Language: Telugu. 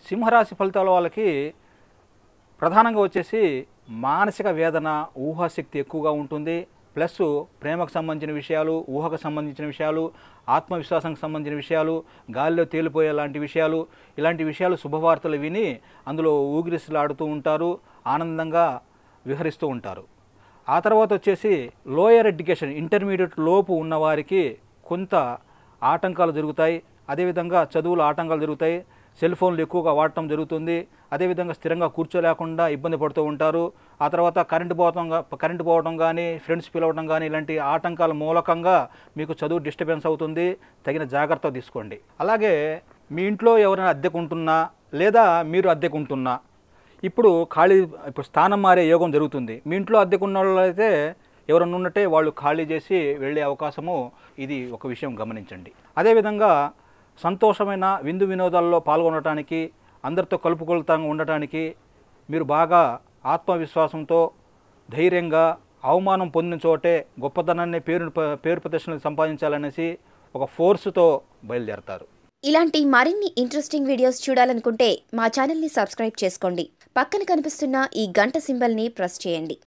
సింహరాశి ఫలితాల వాళ్ళకి ప్రధానంగా వచ్చేసి మానసిక వేదన ఊహాశక్తి ఎక్కువగా ఉంటుంది ప్లస్ ప్రేమకు సంబంధించిన విషయాలు ఊహకు సంబంధించిన విషయాలు ఆత్మవిశ్వాసానికి సంబంధించిన విషయాలు గాలిలో తేలిపోయే లాంటి విషయాలు ఇలాంటి విషయాలు శుభవార్తలు విని అందులో ఊగిరిసలాడుతూ ఉంటారు ఆనందంగా విహరిస్తూ ఉంటారు ఆ తర్వాత వచ్చేసి లోయర్ ఎడ్యుకేషన్ ఇంటర్మీడియట్ లోపు ఉన్నవారికి కొంత ఆటంకాలు జరుగుతాయి అదేవిధంగా చదువులు ఆటంకాలు జరుగుతాయి సెల్ ఫోన్లు ఎక్కువగా వాడటం జరుగుతుంది అదేవిధంగా స్థిరంగా కూర్చోలేకుండా ఇబ్బంది పడుతూ ఉంటారు ఆ తర్వాత కరెంటు పోవటం గా- కరెంటు పోవడం కానీ ఫ్రెండ్స్ పిలవడం కానీ ఇలాంటి ఆటంకాల మూలకంగా మీకు చదువు డిస్టర్బెన్స్ అవుతుంది తగిన జాగ్రత్త తీసుకోండి అలాగే మీ ఇంట్లో ఎవరైనా అద్దెకుంటున్నా లేదా మీరు అద్దెకుంటున్నా ఇప్పుడు ఖాళీ ఇప్పుడు స్థానం మారే యోగం జరుగుతుంది మీ ఇంట్లో అద్దెకున్న వాళ్ళు అయితే ఎవరన్నా ఉన్నట్టే వాళ్ళు ఖాళీ చేసి వెళ్ళే అవకాశము ఇది ఒక విషయం గమనించండి అదేవిధంగా సంతోషమైన విందు వినోదాల్లో పాల్గొనడానికి అందరితో కలుపుకొలుతంగా ఉండటానికి మీరు బాగా ఆత్మవిశ్వాసంతో ధైర్యంగా అవమానం పొందిన చోటే గొప్పతనాన్ని పేరు పేరు ప్రదర్శనలు సంపాదించాలనేసి ఒక ఫోర్సుతో బయలుదేరతారు ఇలాంటి మరిన్ని ఇంట్రెస్టింగ్ వీడియోస్ చూడాలనుకుంటే మా ఛానల్ని సబ్స్క్రైబ్ చేసుకోండి పక్కన కనిపిస్తున్న ఈ గంట సింబల్ని ప్రెస్ చేయండి